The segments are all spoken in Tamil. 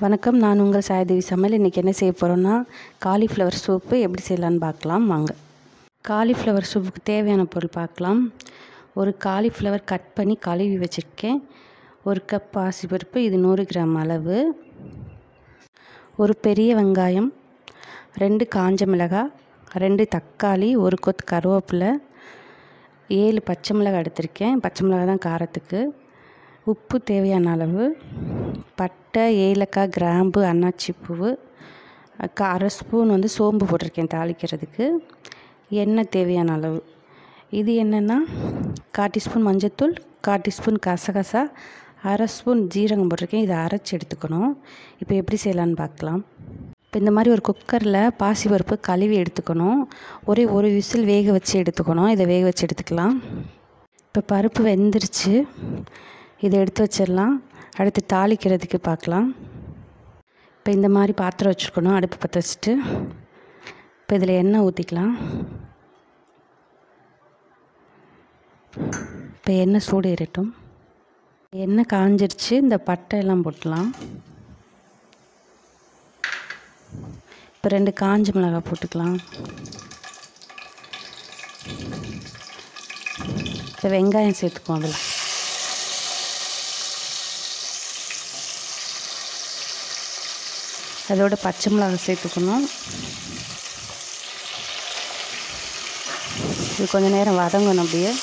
வணக்கம் நான் உங்கள் சாயதேவி சமையல் இன்றைக்கி என்ன செய்ய போகிறோன்னா காலிஃப்ளவர் சூப்பு எப்படி செய்யலான்னு பார்க்கலாம் வாங்க காலிஃப்ளவர் சூப்புக்கு தேவையான பொருள் பார்க்கலாம் ஒரு காலிஃப்ளவர் கட் பண்ணி கழுவி வச்சுருக்கேன் ஒரு கப் பாசிப்பருப்பு இது நூறு கிராம் அளவு ஒரு பெரிய வெங்காயம் ரெண்டு காஞ்ச மிளகாய் ரெண்டு தக்காளி ஒரு கொத்து கருவேப்பிலை ஏழு பச்சை மிளகாய் எடுத்திருக்கேன் பச்சை மிளகாய் தான் காரத்துக்கு உப்பு தேவையான அளவு பட்டை ஏலக்காய் கிராம்பு அன்னாச்சி பூவு க அரை ஸ்பூன் வந்து சோம்பு போட்டிருக்கேன் தாளிக்கிறதுக்கு எண்ணெய் தேவையான அளவு இது என்னென்னா கால் டீஸ்பூன் மஞ்சத்தூள் கால் டீஸ்பூன் கசகசா அரை ஸ்பூன் ஜீரகம் போட்டிருக்கேன் இதை அரைச்சி எடுத்துக்கணும் இப்போ எப்படி செய்யலான்னு பார்க்கலாம் இப்போ இந்த மாதிரி ஒரு குக்கரில் பாசிப்பருப்பு கழுவி எடுத்துக்கணும் ஒரே ஒரு விசில் வேக வச்சு எடுத்துக்கணும் இதை வேக வச்சு எடுத்துக்கலாம் இப்போ பருப்பு வெந்துருச்சு இதை எடுத்து வச்சிடலாம் அடுத்து தாளிக்கிறதுக்கு பார்க்கலாம் இப்போ இந்த மாதிரி பாத்திரம் வச்சுருக்கணும் அடுப்பு பற்ற வச்சுட்டு இப்போ இதில் எண்ணெய் ஊற்றிக்கலாம் இப்போ எண்ணெய் சூடு ஏறட்டும் எண்ணெய் காஞ்சிருச்சு இந்த பட்டை எல்லாம் போட்டலாம் இப்போ ரெண்டு காஞ்ச மிளகாய் போட்டுக்கலாம் இப்போ வெங்காயம் சேர்த்துக்குவோம் அதில் அதோட பச்சை மிளகாய் சேர்த்துக்கணும் இது கொஞ்சம் நேரம் வதங்கணும் அப்படியே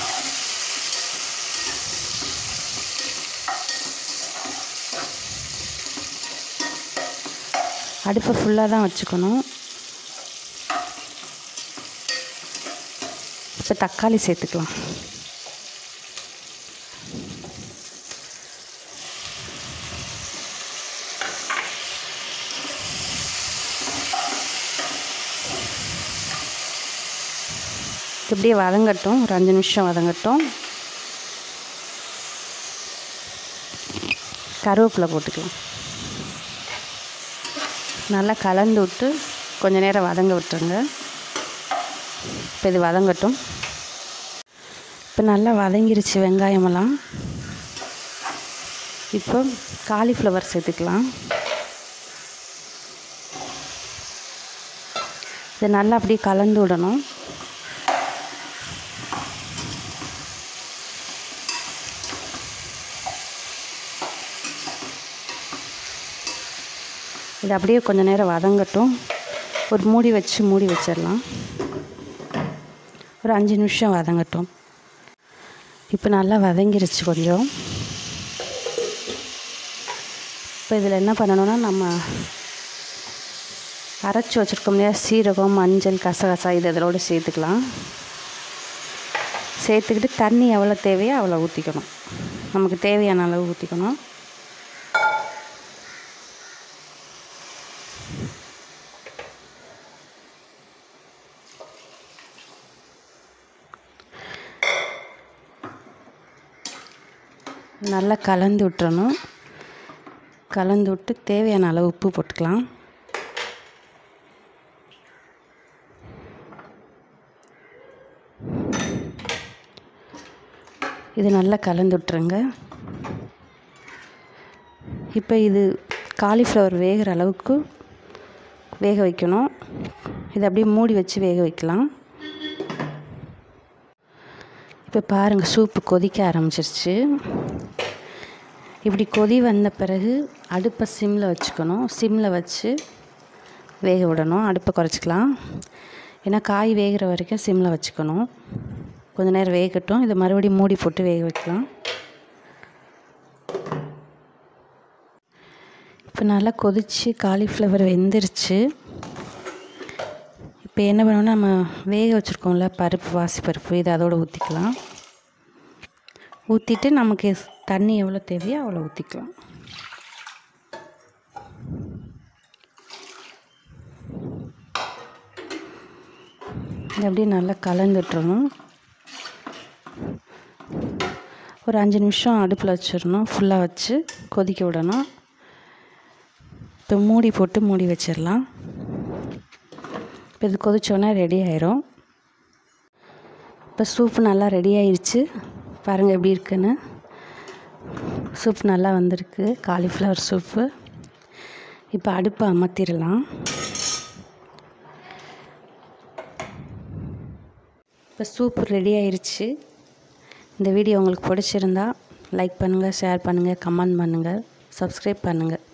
அடுப்பை ஃபுல்லாக தான் வச்சுக்கணும் இப்போ தக்காளி சேர்த்துக்கலாம் இப்படியே வதங்கட்டும் ஒரு அஞ்சு நிமிஷம் வதங்கட்டும் கருவேப்பிலை போட்டுக்கலாம் நல்லா கலந்து விட்டு கொஞ்ச நேரம் வதங்க விட்டுருங்க இப்போ இது வதங்கட்டும் இப்போ நல்லா வதங்கிருச்சு வெங்காயமெல்லாம் இப்போ காலிஃப்ளவர் சேர்த்துக்கலாம் இதை நல்லா அப்படியே கலந்து விடணும் இது அப்படியே கொஞ்சம் நேரம் வதங்கட்டும் ஒரு மூடி வச்சு மூடி வச்சிடலாம் ஒரு அஞ்சு நிமிஷம் வதங்கட்டும் இப்போ நல்லா வதங்கிருச்சு கொஞ்சம் இப்போ இதில் என்ன பண்ணணும்னா நம்ம அரைச்சி வச்சுருக்கோம் இல்லையா சீரகம் மஞ்சள் கசகசா இது இதோட சேர்த்துக்கலாம் சேர்த்துக்கிட்டு தண்ணி எவ்வளோ தேவையோ அவ்வளோ ஊற்றிக்கணும் நமக்கு தேவையான அளவு ஊற்றிக்கணும் நல்லா கலந்து விட்டுறணும் கலந்து விட்டு தேவையான அளவு உப்பு போட்டுக்கலாம் இது நல்லா கலந்து விட்டுருங்க இப்போ இது காலிஃப்ளவர் வேகிற அளவுக்கு வேக வைக்கணும் இதை அப்படியே மூடி வச்சு வேக வைக்கலாம் இப்போ பாருங்கள் சூப்பு கொதிக்க ஆரம்பிச்சிருச்சு இப்படி கொதி வந்த பிறகு அடுப்பை சிம்மில் வச்சுக்கணும் சிம்மில் வச்சு வேக விடணும் அடுப்பை குறைச்சிக்கலாம் ஏன்னா காய் வேகிற வரைக்கும் சிம்மில் வச்சுக்கணும் கொஞ்ச நேரம் வேகட்டும் இதை மறுபடியும் மூடி போட்டு வேக வைக்கலாம் இப்போ நல்லா கொதித்து காலிஃப்ளவர் வெந்துருச்சு இப்போ என்ன பண்ணணும்னா நம்ம வேக வச்சுருக்கோம்ல பருப்பு வாசி பருப்பு இதை அதோடு ஊற்றிக்கலாம் ஊற்றிட்டு நமக்கு தண்ணி எவ்வளோ தேவையோ அவ்வளோ ஊற்றிக்கலாம் இது அப்படியே நல்லா கலந்துட்டுறணும் ஒரு அஞ்சு நிமிஷம் அடுப்பில் வச்சிடணும் ஃபுல்லாக வச்சு கொதிக்க விடணும் இப்போ மூடி போட்டு மூடி வச்சிடலாம் இப்போ இது கொதிச்சோன்னே ரெடி ஆயிரும் இப்போ சூப்பு நல்லா ரெடி ஆயிடுச்சு பாருங்கள் எப்படி இருக்குன்னு சூப் நல்லா வந்திருக்கு காலிஃப்ளவர் சூப்பு இப்போ அடுப்பை அமர்த்திடலாம் இப்போ சூப் ரெடி ஆயிடுச்சு இந்த வீடியோ உங்களுக்கு பிடிச்சிருந்தா லைக் பண்ணுங்கள் ஷேர் பண்ணுங்கள் கமெண்ட் பண்ணுங்கள் சப்ஸ்கிரைப் பண்ணுங்கள்